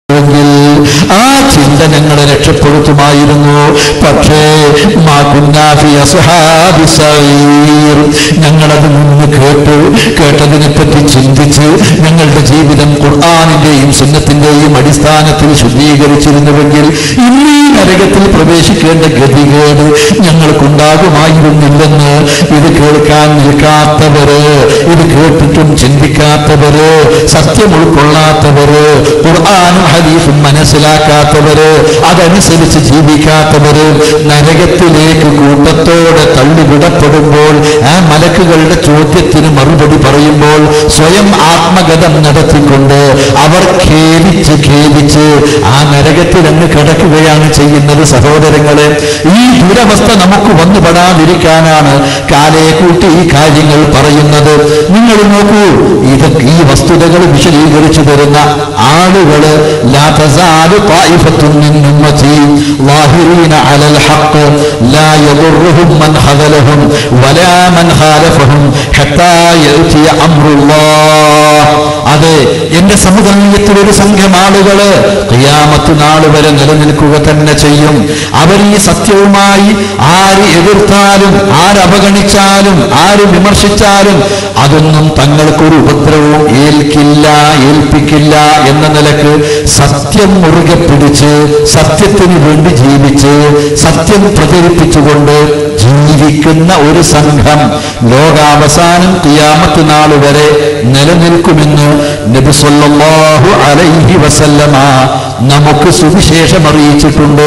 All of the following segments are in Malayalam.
എങ്കിൽ ആ ചിന്ത ഞങ്ങളെ രക്ഷപ്പെടുത്തുമായിരുന്നു പക്ഷേ മാ കുന്നാ ഫി അസ്ഹാബി സഈർ. ഞങ്ങളത് നിന്ന് കേട്ട് കേട്ടതിനെ പറ്റി ചിന്തിച്ച് ഞങ്ങളുടെ ജീവിതം ഖുർആാനിന്റെയും സുന്നത്തിന്റെയും അടിസ്ഥാനത്തിൽ ശുദ്ധീകരിച്ചിരുന്നുവെങ്കിൽ ഇന്ന് ഈ നരകത്തിൽ പ്രവേശിക്കേണ്ട ഗതികേട് ഞങ്ങൾക്കുണ്ടാകുമായിരുന്നില്ലെന്ന് ഇത് കേൾക്കാൻ നിൽക്കാത്തവര് ഇത് കേട്ടിട്ടും ചിന്തിക്കാത്തവര് സത്യം ഉൾക്കൊള്ളാത്തവര് ഖുർആാനും ഹദീസും മനസ്സിലാക്കാത്തവര് അതനുസരിച്ച് ജീവിക്കാത്തവര് നരകത്തിലേക്ക് കൂട്ടത്തോടെ തള്ളിവിടപ്പെടുമ്പോൾ ആ മലക്കുകളുടെ ചോദ്യത്തിന് മറുപടി പറയുമ്പോൾ സ്വയം ആത്മഗതം നടത്തിക്കൊണ്ട് അവർ ഖേദിച്ച് ഖേദിച്ച് ആ നരകത്തിൽ അങ്ങ് കിടക്കുകയാണ് ചെയ്യുന്നത് സഹോദരങ്ങളെ ഈ ദുരവസ്ഥ നമുക്ക് വന്നുപെടാതിരിക്കാനാണ് കാലയെ കൂട്ടി ഈ കാര്യങ്ങൾ പറയുന്നത് നിങ്ങൾ നോക്കൂ ഇത് ഈ വസ്തുതകൾ വിശദീകരിച്ചു തരുന്ന ആളുകള് ലാ തസാലു طائفة من أمتي ظاهرين على الحق لا يضرهم من خذلهم ولا من خالفهم حتى يأتي أمر الله അതെ എന്റെ സമുദായത്തിൽ ഒരു സംഘം ആളുകള് ഖിയാമത്ത് നാൾ വരെ നിലനിൽക്കുക തന്നെ ചെയ്യും അവർ ഈ സത്യവുമായി ആര് എതിർത്താലും ആര് അവഗണിച്ചാലും ആര് വിമർശിച്ചാലും അതൊന്നും തങ്ങൾക്കൊരു ഉപദ്രവവും ഏൽക്കില്ല ഏൽപ്പിക്കില്ല എന്ന നിലക്ക് സത്യം മുറുകെ പിടിച്ച് സത്യത്തിന് വേണ്ടി ജീവിച്ച് സത്യം പ്രചരിപ്പിച്ചുകൊണ്ട് ജീവിക്കുന്ന ഒരു സംഘം ലോകാവസാനം കിയാമത്ത് നാൾ വരെ നിലനിൽക്കുമെന്ന് നബി സല്ലല്ലാഹു അലൈഹി വസല്ലമ നമുക്ക് സുവിശേഷം അറിയിച്ചിട്ടുണ്ട്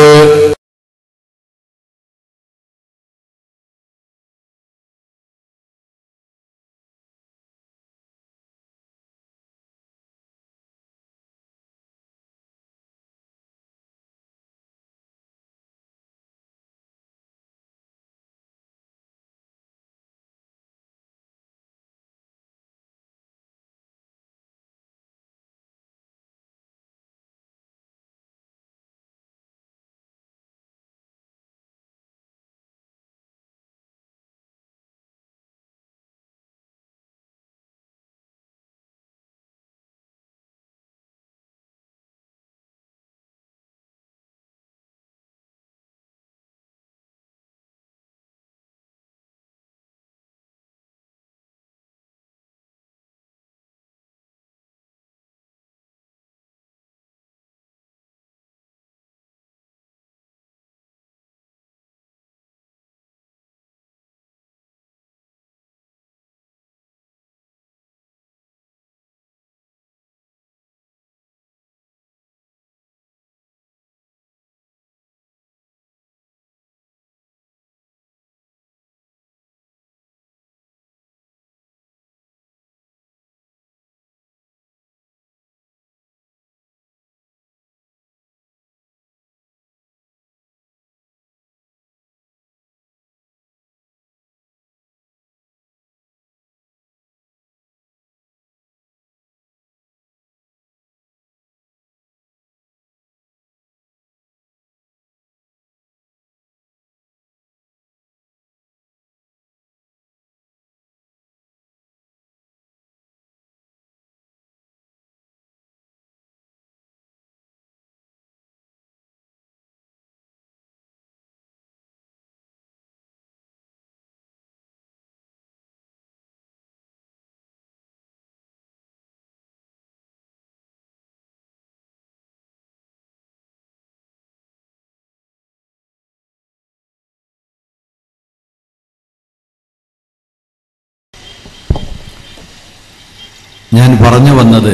ഞാൻ പറഞ്ഞു വന്നത്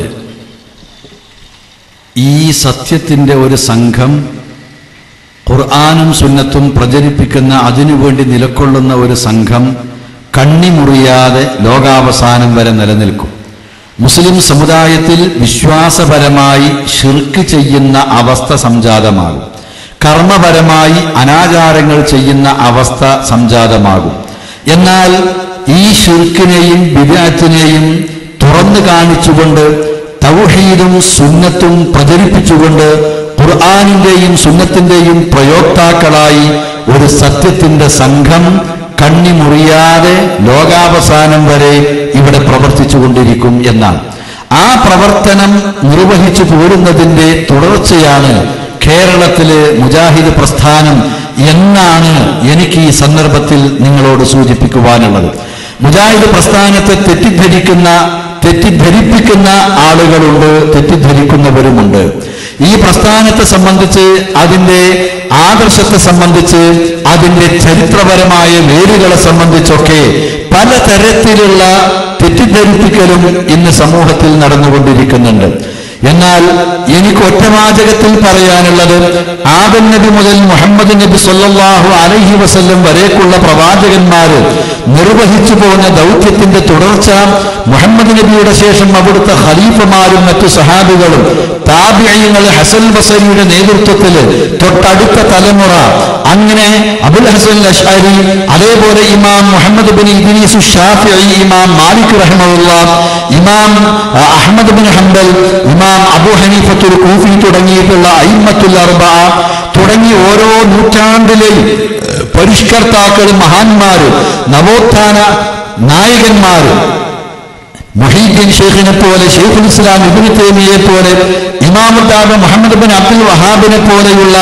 ഈ സത്യത്തിൻ്റെ ഒരു സംഘം ഖുർആാനും സുന്നത്തും പ്രചരിപ്പിക്കുന്ന അതിനുവേണ്ടി നിലക്കൊള്ളുന്ന ഒരു സംഘം കണ്ണിമുറിയാതെ ലോകാവസാനം വരെ നിലനിൽക്കും മുസ്ലിം സമുദായത്തിൽ വിശ്വാസപരമായി ഷിർക്ക് ചെയ്യുന്ന അവസ്ഥ സംജാതമാകും കർമ്മപരമായി അനാചാരങ്ങൾ ചെയ്യുന്ന അവസ്ഥ സംജാതമാകും എന്നാൽ ഈ ഷിർക്കിനെയും വിദ്യാത്തിനെയും തുറന്നു കാണിച്ചുകൊണ്ട് തൗഹീദും സുന്നത്തും പ്രചരിപ്പിച്ചുകൊണ്ട് ഖുർആാനിന്റെയും സുന്നത്തിന്റെയും പ്രയോക്താക്കളായി ഒരു സത്യത്തിന്റെ സംഘം കണ്ണിമുറിയാതെ ലോകാവസാനം വരെ ഇവിടെ പ്രവർത്തിച്ചു കൊണ്ടിരിക്കും എന്നാണ് ആ പ്രവർത്തനം നിർവഹിച്ചു പോരുന്നതിന്റെ തുടർച്ചയാണ് കേരളത്തിലെ മുജാഹിദ് പ്രസ്ഥാനം എന്നാണ് എനിക്ക് ഈ സന്ദർഭത്തിൽ നിങ്ങളോട് സൂചിപ്പിക്കുവാനുള്ളത് മുജാഹിദ് പ്രസ്ഥാനത്തെ തെറ്റിദ്ധരിക്കുന്ന തെറ്റിദ്ധരിപ്പിക്കുന്ന ആളുകളുണ്ട് തെറ്റിദ്ധരിക്കുന്നവരുമുണ്ട് ഈ പ്രസ്ഥാനത്തെ സംബന്ധിച്ച് അതിന്റെ ആദർശത്തെ സംബന്ധിച്ച് അതിന്റെ ചരിത്രപരമായ വേരുകളെ സംബന്ധിച്ചൊക്കെ പലതരത്തിലുള്ള തെറ്റിദ്ധരിപ്പിക്കലും ഇന്ന് സമൂഹത്തിൽ നടന്നുകൊണ്ടിരിക്കുന്നുണ്ട് എന്നാൽ എനിക്ക് ഒറ്റവാചകത്തിൽ പറയാനുള്ളത് ആദം നബി മുതൽ മുഹമ്മദ് നബി സല്ലല്ലാഹു അലൈഹി വസല്ലം വരേക്കുള്ള പ്രവാചകന്മാര് നിർവഹിച്ചു പോകുന്ന ദൗത്യത്തിന്റെ തുടർച്ച മുഹമ്മദ് നബിയുടെ ശേഷം അവിടുത്തെ ഖലീഫമാരും മറ്റു സഹാബികളും താബിയങ്ങൾ ഹസൻ ബസരിയുടെ നേതൃത്വത്തിൽ തൊട്ടടുത്ത തലമുറ അങ്ങനെ അബുൽ ഹസൻ അഷ്അരി അതേപോലെ ഇമാം മുഹമ്മദ് ബിൻ ഇദ്രീസ് ഷാഫിഈ ഇമാം മാലിക് റഹ്മത്തുള്ള ഇമാം അഹ്, അഹ്മദ് ബിൻ ഹംബൽ ഇമാം അബു ഹനീഫത്തുൽ കൂഫി തുടങ്ങിയിട്ടുള്ള അയിമ്മത്തുൽ അർബ തുടങ്ങി ഓരോ നൂറ്റാണ്ടിലെയും ഏഹ്, പരിഷ്കർത്താക്കളും മഹാന്മാരും നവോത്ഥാന നായകന്മാരും മൊഹീദ്ദീൻ ഷെയ്ഖിനെ പോലെ ഷെയ്ഖുൽ ഇസ്ലാം ഇബ്നു തൈമിയെ പോലെ ഇമാമുദ്ദാബ മുഹമ്മദ് ബിൻ അബ്ദുൽ വഹാബിനെ പോലെയുള്ള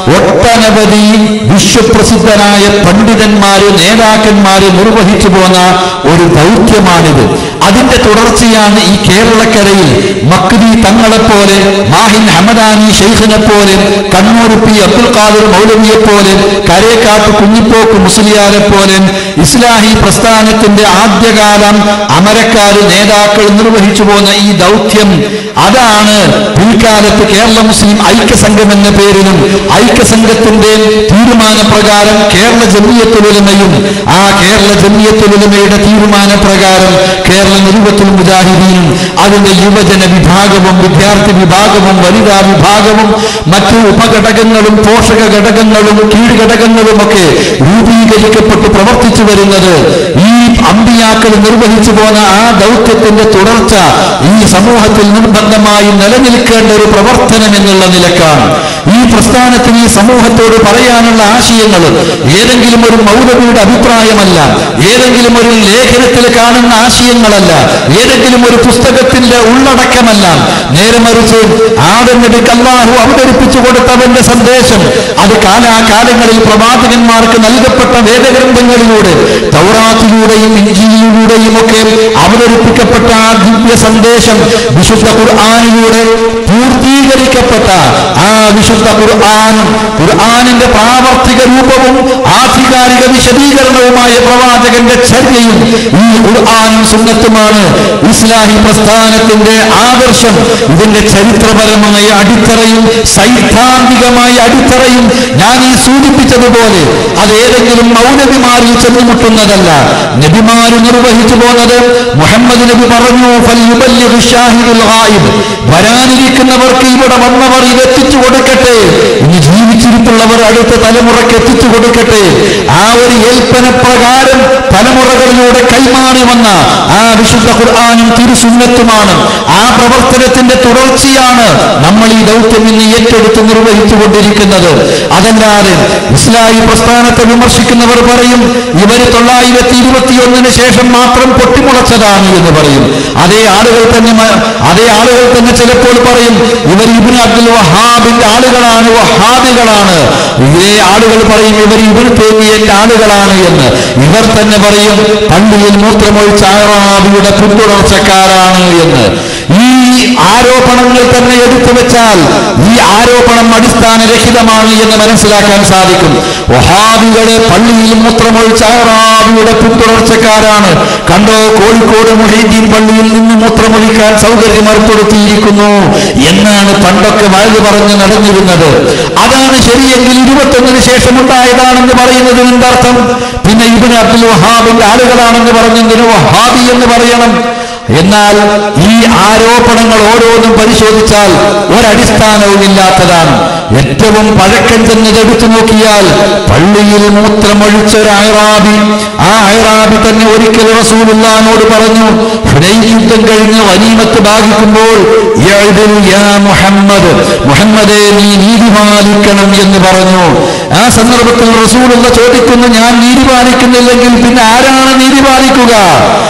ഒട്ടനവധി വിശ്വപ്രസിദ്ധനായ പണ്ഡിതന്മാര് നേതാക്കന്മാര് നിർവഹിച്ചു പോന്ന ഒരു ദൗത്യമാണിത് അതിന്റെ തുടർച്ചയാണ് ഈ കേരളക്കരയിൽ മക്രി തങ്ങളെപ്പോലെ മാഹിൻ ഹമദാനി ഷെയ്ഖിനെ പോലെ കണ്ണൂർ പി അബ്ദുൽ ഖാദർ മൗലവിയെ പോലെ കരേക്കാട്ട് കുഞ്ഞിപ്പോക്ക് മുസ്ലിയാരെ പോലെ ഇസ്ലാഹി പ്രസ്ഥാനത്തിന്റെ ആദ്യകാലം അമരക്കാര് നേതാക്കൾ നിർവഹിച്ചു പോന്ന ഈ ദൗത്യം അതാണ് പിൽക്കാലത്ത് കേരള മുസ്ലിം ഐക്യസംഘം എന്ന പേരിലും ഐക്യസംഘത്തിന്റെ തീരുമാനപ്രകാരം കേരള ജമിയത്തുലമയും ആ കേരള ജമിയത്തുലമയുടെ തീരുമാനപ്രകാരം കേരള നിരുപത്തുൽ മുജാഹിദീനും അതിന്റെ യുവജന വിഭാഗവും വിദ്യാർത്ഥി വിഭാഗവും വനിതാ വിഭാഗവും മറ്റു ഉപഘടകങ്ങളും പോഷക ഘടകങ്ങളും കീഴ്ഘടകങ്ങളുമൊക്കെ രൂപീകരിക്കപ്പെട്ട് പ്രവർത്തിച്ചു വരുന്നത് ഈ അമ്പിയാക്കൾ നിർവഹിച്ചു പോന്ന ആ ദൗത്യത്തിന്റെ തുടർച്ച ഈ സമൂഹത്തിൽ നിർബന്ധമായി നിലനിൽക്കേണ്ട ഒരു പ്രവർത്തനം എന്നുള്ള നിലക്കാണ് ഈ പ്രസ്ഥാനത്തിന് ഈ സമൂഹത്തോട് പറയാനുള്ള ആശയങ്ങൾ ഏതെങ്കിലും ഒരു മൗലവിയുടെ അഭിപ്രായമല്ല ഏതെങ്കിലും ഒരു ലേഖനത്തിൽ കാണുന്ന ആശയങ്ങളല്ല ഏതെങ്കിലും ഒരു പുസ്തകത്തിന്റെ ഉള്ളടക്കമല്ല നേരെ മറിച്ച് ആദം നബിക്ക് അല്ലാഹു അവതരിപ്പിച്ചു കൊടുത്തവന്റെ സന്ദേശം അത് കാലാകാലങ്ങളിൽ പ്രവാചകന്മാർക്ക് നൽകപ്പെട്ട വേദഗ്രന്ഥങ്ങളിലൂടെ തൗറാത്തിലൂടെയും ഇഞ്ചിയിലൂടെയും ഒക്കെ അവതരിപ്പിക്കപ്പെട്ട ആ ദിവ്യ സന്ദേശം വിശുദ്ധ ഖുർആാനിലൂടെ പൂർത്തീകരിക്കപ്പെട്ട ആ വിശുദ്ധ ഖുർആാനും ഖുർആാനിന്റെ പ്രാവർത്തിക രൂപവും ആധികാരിക വിശദീകരണവുമായ പ്രവാചകന്റെ ചര്യയും ഈ ഖുർആാനും സുന്നത്തുമാണ് ഇസ്ലാഹി പ്രസ്ഥാനത്തിന്റെ ആദർശം ഇതിന്റെ ചരിത്രപരമായ അടിത്തറയും സൈദ്ധാന്തികമായ അടിത്തറയും ഞാൻ ഈ സൂചിപ്പിച്ചതുപോലെ അത് ഏതെങ്കിലും മൗലവിമാരിൽ ചെന്നുമുട്ടുന്നതല്ല നബിമാര് നിർവഹിച്ചു പോന്നത് മുഹമ്മദ് നബി പറഞ്ഞു "ഫൽയുബല്ലിഗു ഷാഹിദുൽ ഗായിബ്." വരാനിരിക്കുന്നവർക്ക് ഇവിടെ വന്നവർ ഇത് എത്തിച്ചു കൊടുക്കട്ടെ ഇനി ജീവിച്ചിരിപ്പുള്ളവർ അടുത്ത തലമുറയ്ക്ക് എത്തിച്ചു കൊടുക്കട്ടെ ആ ഒരു ഏൽപ്പന പ്രകാരം തലമുറകളിലൂടെ കൈമാറി വന്ന ആ വിശുദ്ധ ഖുർആാനും തിരുസുന്നത്തുമാണ് ആ പ്രവർത്തനത്തിന്റെ തുടർച്ചയാണ് നമ്മൾ ഈ ദൗത്യം ഇന്ന് ഏറ്റെടുത്ത് നിർവഹിച്ചു കൊണ്ടിരിക്കുന്നത് അതല്ലാതെ ഇസ്ലാഹി പ്രസ്ഥാനത്തെ വിമർശിക്കുന്നവർ പറയും ഇവര് തൊള്ളായിരത്തി ഇരുപത്തിയൊന്നിന് ശേഷം മാത്രം പൊട്ടിമുളച്ചതാണ് എന്ന് പറയും അതേ ആളുകൾ തന്നെ മ- അതേ ആളുകൾ തന്നെ ചിലപ്പോൾ പറയും ഇവർ ഇബിൻ അബ്ദുൽ വഹാബിന്റെ ആളുകളാണ് വഹാബികളാണ് ഇതേ ആളുകൾ പറയും ഇവർ ഇബിൻ തേമിയന്റെ ആളുകളാണ് എന്ന് ഇവർ തന്നെ പറയും പള്ളിയിൽ മൂത്രമൊഴിച്ച ആറാബിയുടെ പിന്തുടർച്ചക്കാരാണ് എന്ന് ഈ ആരോപണങ്ങൾ തന്നെ എടുത്തു വെച്ചാൽ ഈ ആരോപണം അടിസ്ഥാനരഹിതമാണ് എന്ന് മനസ്സിലാക്കാൻ സാധിക്കും വഹാബികളെ പള്ളിയിൽ മൂത്രമൊഴിച്ച ആറാബിയുടെ പിന്തുടർച്ചക്കാരാണ് കണ്ടോ കോഴിക്കോട് മൊഹീദ്ദീൻ പള്ളിയിൽ നിന്ന് മൂത്രമൊഴിക്കാൻ സൗകര്യം ഏർപ്പെടുത്തിയിരിക്കുന്നു എന്നാണ് പണ്ടൊക്കെ വഴുതു പറഞ്ഞ് നടന്നിരുന്നത് അതാണ് ശരിയെങ്കിൽ ഇരുപത്തൊന്നിന് ശേഷം ഉണ്ടായതാണെന്ന് പറയുന്നതിന് എന്താർത്ഥം പിന്നെ ഇബിന് അബ്ദുൽ വഹാബിന്റെ ആളുകളാണെന്ന് പറഞ്ഞെന്തിന് വഹാബി എന്ന് പറയണം എന്നാൽ ഈ ആരോപണങ്ങൾ ഓരോന്നും പരിശോധിച്ചാൽ ഒരടിസ്ഥാനവും ഇല്ലാത്തതാണ് ഏറ്റവും പഴക്കം ചെന്നത് എടുത്തു നോക്കിയാൽ പള്ളിയിൽ മൂത്രമൊഴിച്ച ഒരു അയറാബി ആ അയറാബി തന്നെ ഒരിക്കൽ റസൂലുള്ളാനോട് പറഞ്ഞു ഹുനൈൻ യുദ്ധം കഴിഞ്ഞ് വനീമത്ത് ഭാഗിക്കുമ്പോൾ "യഅ്ദിൽ യാ മുഹമ്മദ് മുഹമ്മദേ നീ നീതി പാലിക്കണം എന്ന് പറഞ്ഞു ആ സന്ദർഭത്തിൽ റസൂലുള്ള ചോദിക്കുന്നു ഞാൻ നീതി പാലിക്കുന്നില്ലെങ്കിൽ പിന്നെ ആരാണ് നീതി പാലിക്കുക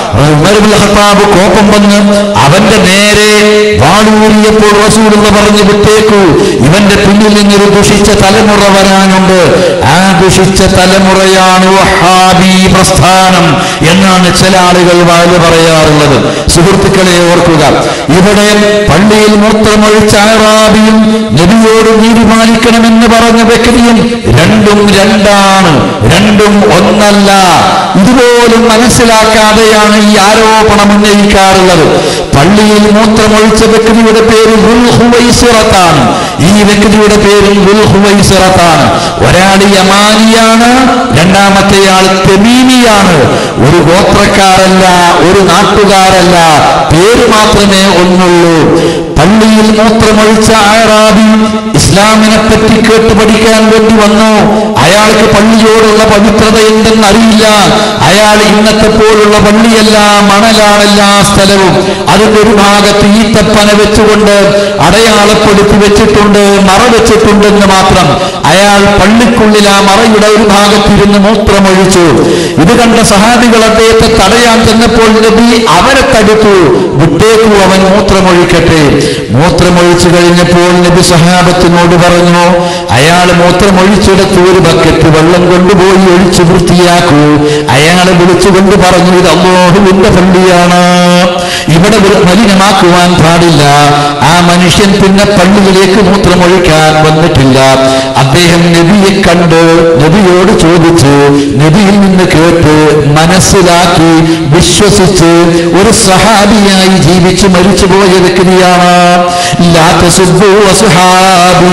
ഉമർ ഇബ്നുൽ ഖത്താബ് കോപം വന്ന് അവന്റെ നേരെ വാളൂരിയപ്പോൾ റസൂലുള്ള പറഞ്ഞു വിട്ടേക്കൂ ഇവന്റെ പിന്നിൽ നിന്നൊരു ദുഷിച്ച തലമുറ വരാനുണ്ട് ആ ദുഷിച്ച തലമുറയാണ് വഹാബി പ്രസ്ഥാനം എന്നാണ് ചില ആളുകൾ വാല് പറയാറുള്ളത് സുഹൃത്തുക്കളെ ഓർക്കുക ഇവിടെ പള്ളിയിൽ മൂത്രമൊഴിച്ച ആറാബിയും നബിയോട് നീതി പാലിക്കണമെന്ന് പറഞ്ഞ വ്യക്തിയും രണ്ടും രണ്ടാണ് രണ്ടും ഒന്നല്ല ഇതുപോലും മനസ്സിലാക്കാതെയാണ് ഈ ആരോപണം ഉന്നയിക്കാറുള്ളത് പള്ളിയിൽ മൂത്രമൊഴിച്ച വ്യക്തിയുടെ പേര് ദുൽ ഹുവൈസിറത്താണ് ഈ വ്യക്തിയുടെ പേരും ദുൽ ഹുവൈസിറത്താണ് ഒരാൾ യമാനിയാണ് രണ്ടാമത്തെയാൾ തെമീമിയാണ് ഒരു ഗോത്രക്കാരല്ല ഒരു നാട്ടുകാരല്ല പേര് മാത്രമേ ഒന്നുള്ളൂ പള്ളിയിൽ മൂത്രമൊഴിച്ച ആറാബി ഇസ്ലാമിനെ പറ്റി കേട്ട് പഠിക്കാൻ വേണ്ടി വന്നു അയാൾക്ക് പള്ളിയോടുള്ള പവിത്രത എന്തെന്ന് അറിയില്ല അയാൾ ഇന്നത്തെ പോലുള്ള പള്ളിയല്ല മണലാണെല്ലാ സ്ഥലവും അതിന്റെ ഒരു ഭാഗത്ത് ഈത്തപ്പന വെച്ചുകൊണ്ട് അടയാളപ്പെടുത്തി വെച്ചിട്ടുണ്ട് മറ വെച്ചിട്ടുണ്ടെന്ന് മാത്രം അയാൾ പള്ളിക്കുള്ളിൽ ആ മറയുടെ ഒരു ഭാഗത്തിരുന്ന് മൂത്രമൊഴിച്ചു ഇത് കണ്ട സഹാബികൾ അദ്ദേഹത്തെ തടയാൻ ചെന്നപ്പോൾ നബി അവരെ തടുത്തു വിട്ടേക്കു അവൻ മൂത്രമൊഴിക്കട്ടെ മൂത്രമൊഴിച്ചു കഴിഞ്ഞപ്പോൾ നബി സഹാബത്തിനോട് പറഞ്ഞു അയാൾ മൂത്രമൊഴിച്ചെടുത്ത് ഒരു ബക്കറ്റ് വെള്ളം കൊണ്ടുപോയി ഒഴിച്ചു വൃത്തിയാക്കൂ അയാളെ വിളിച്ചുകൊണ്ട് പറഞ്ഞു ഇത് അള്ളാഹുവിന്റെ പള്ളിയാണ് ഇവിടെ വൃ- മലിനമാക്കുവാൻ പാടില്ല ആ മനുഷ്യൻ പിന്നെ പള്ളിയിലേക്ക് മൂത്രമൊഴിക്കാൻ വന്നിട്ടില്ല അദ്ദേഹം നബിയെ കണ്ട് നബിയോട് ചോദിച്ച് നബിയിൽ നിന്ന് കേട്ട് മനസ്സിലാക്കി വിശ്വസിച്ച് ഒരു സഹാബിയായി ജീവിച്ച് മരിച്ചുപോയ വ്യക്തിയാണ് ലാ തസുബ്ബു അസ്ഹാബി.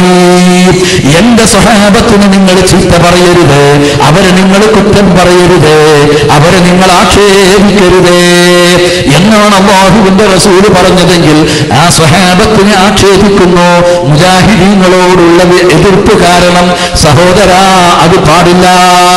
എന്റെ സഹാബത്തിന് നിങ്ങൾ ചീത്ത പറയരുത് അവരെ നിങ്ങൾ കുറ്റം പറയരുത് അവരെ നിങ്ങൾ ആക്ഷേപിക്കരുത് എന്നാണ് അള്ളാഹുവിന്റെ റസൂല് പറഞ്ഞതെങ്കിൽ ആ സ്വഹാബത്തിനെ ആക്ഷേപിക്കുന്നു മുജാഹിദീങ്ങളോടുള്ള വി- എതിർപ്പ് കാരണം സഹോദരാ അത് പാടില്ല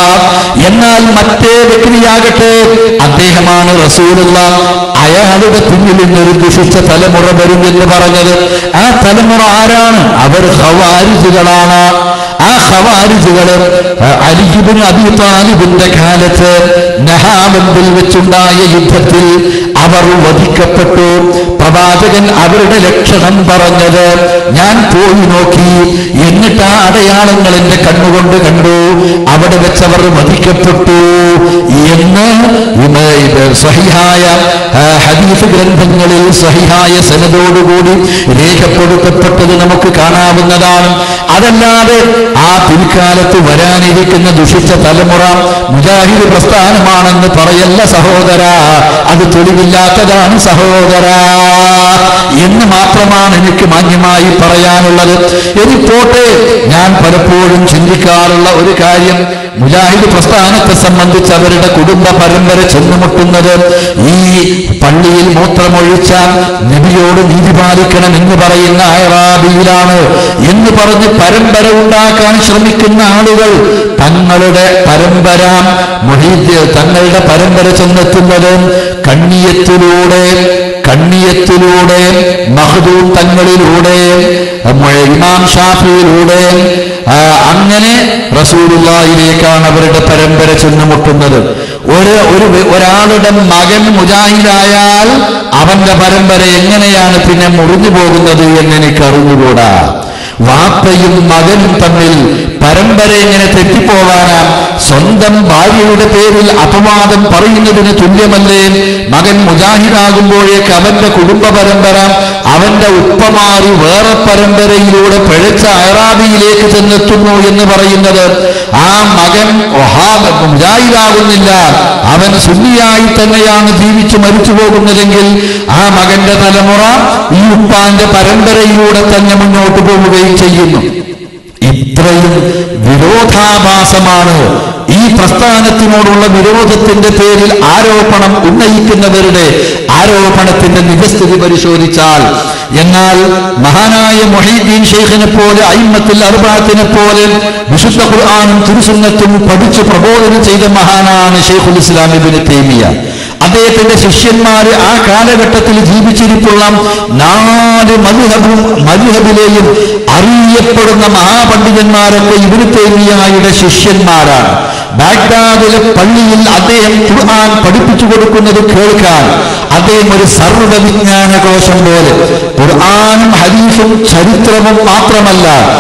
എന്നാൽ മറ്റേ വ്യക്തിയാകട്ടെ അദ്ദേഹമാണ് റസൂലുള്ള അയാളുടെ പിന്നിൽ നിന്നൊരു ദുഷിച്ച തലമുറ വരും എന്ന് പറഞ്ഞത് ആ തലമുറ ആരാണ് അവർ ഹവാരിജുകളാണ് ആ ഖവാരിജുകള് അലിബിന് അബി താലിബിന്റെ കാലത്ത് നഹാബന്തിൽ വെച്ചുണ്ടായ യുദ്ധത്തിൽ അവർ വധിക്കപ്പെട്ടു പ്രവാചകൻ അവരുടെ ലക്ഷണം പറഞ്ഞത് ഞാൻ പോയി നോക്കി എന്നിട്ട് ആ അടയാളങ്ങൾ എന്റെ കണ്ണുകൊണ്ട് കണ്ടു അവിടെ വെച്ചവർ വധിക്കപ്പെട്ടു എന്ന് ഇന്ന് ഇത് സഹിഹായ ആ, ഹദീസ് ഗ്രന്ഥങ്ങളിൽ സഹിഹായ സനതോടുകൂടി രേഖപ്പെടുത്തപ്പെട്ടത് നമുക്ക് കാണാവുന്നതാണ് അതല്ലാതെ ആ പിൽക്കാലത്ത് വരാനിരിക്കുന്ന ദുഷിച്ച തലമുറ മുജാഹിദ് പ്രസ്ഥാനമാണെന്ന് പറയല്ല സഹോദര അത് തെളിവില്ലാത്തതാണ് സഹോദര എന്ന് മാത്രമാണ് എനിക്ക് മാന്യമായി പറയാനുള്ളത് ഇനി പോട്ടെ ഞാൻ പലപ്പോഴും ചിന്തിക്കാറുള്ള ഒരു കാര്യം മുജാഹിദ് പ്രസ്ഥാനത്തെ സംബന്ധിച്ച് അവരുടെ കുടുംബ പരമ്പര ചെന്നുമുട്ടുന്നത് ഈ പള്ളിയിൽ മൂത്രമൊഴിച്ച നബിയോട് നീതി പാലിക്കണം എന്ന് പറയുന്ന അയറാബിയിലാണ് എന്ന് പറഞ്ഞ് പരമ്പര ഉണ്ടാക്കാൻ ശ്രമിക്കുന്ന ആളുകൾ തങ്ങളുടെ പരമ്പര മൊഹീദ്യ തങ്ങളുടെ പരമ്പര ചെന്നെത്തുന്നത് കണ്ണിയത്തിലൂടെ കണ്ണിയത്തിലൂടെ മഹദൂം തങ്ങളിലൂടെ മ- ഇമാം ഷാഫിയിലൂടെ ആ, അങ്ങനെ റസൂലുള്ളാഹിലേക്കാണ് അവരുടെ പരമ്പര ചെന്നുമുട്ടുന്നത് ഒരു ഒരു വെ- ഒരാളുടെ മകൻ മുജാഹിദായാൽ അവന്റെ പരമ്പര എങ്ങനെയാണ് പിന്നെ മുറിഞ്ഞു പോകുന്നത് എന്ന് എനിക്ക് അറിഞ്ഞുകൂടാ വാപ്പയും മകനും തമ്മിൽ പരമ്പര എങ്ങനെ തെറ്റിപ്പോവാനാ സ്വന്തം ഭാര്യയുടെ പേരിൽ അപവാദം പറയുന്നതിന് തുല്യമല്ലേ മകൻ മുജാഹിദാകുമ്പോഴേക്ക് അവന്റെ കുടുംബ പരമ്പര അവന്റെ ഉപ്പമാറി വേറെ പരമ്പരയിലൂടെ പിഴച്ച അയറാബിയിലേക്ക് ചെന്നെത്തുന്നു എന്ന് പറയുന്നത് ആ മകൻ വഹാബ് മുജാഹിദാകുന്നില്ല അവൻ സുന്നിയായി തന്നെയാണ് ജീവിച്ചു മരിച്ചു പോകുന്നതെങ്കിൽ ആ മകന്റെ തലമുറ ഈ ഉപ്പാന്റെ പരമ്പരയിലൂടെ തന്നെ മുന്നോട്ട് പോവുകയും ചെയ്യുന്നു ഇത്രയും വിരോധാഭാസമാണ് ഈ പ്രസ്ഥാനത്തിനോടുള്ള വിരോധത്തിന്റെ പേരിൽ ആരോപണം ഉന്നയിക്കുന്നവരുടെ ആരോപണത്തിന്റെ നിജസ്ഥിതി പരിശോധിച്ചാൽ എന്നാൽ മഹാനായ മൊഹീദ്ദീൻ ഷെയ്ഖിനെ പോലെ അയിമത്തിൽ അറുപാത്തിനെ പോലെ വിശുദ്ധ ഖുർആാനും തിരുസുന്നത്തും പഠിച്ച് പ്രബോധനം ചെയ്ത മഹാനാണ് ഷെയ്ഖുൽ ഇസ്ലാം ഇബിന് തേമിയ അദ്ദേഹത്തിന്റെ ശിഷ്യന്മാര് ആ കാലഘട്ടത്തിൽ ജീവിച്ചിരിപ്പുള്ള നാല് മധുഹബും മധുഹബിലെയും അറിയപ്പെടുന്ന മഹാപണ്ഡിതന്മാരൊക്കെ ഇബിന് തൈമിയായുടെ ശിഷ്യന്മാരാണ് ബാഗ്ദാദിലെ പള്ളിയിൽ അദ്ദേഹം ഖുർആൻ പഠിപ്പിച്ചു കൊടുക്കുന്നത് കേൾക്കാൻ അദ്ദേഹം ഒരു സർവ്വവിജ്ഞാന കോശം പോലെ ഖുർആനും ഹദീസും ചരിത്രവും മാത്രമല്ല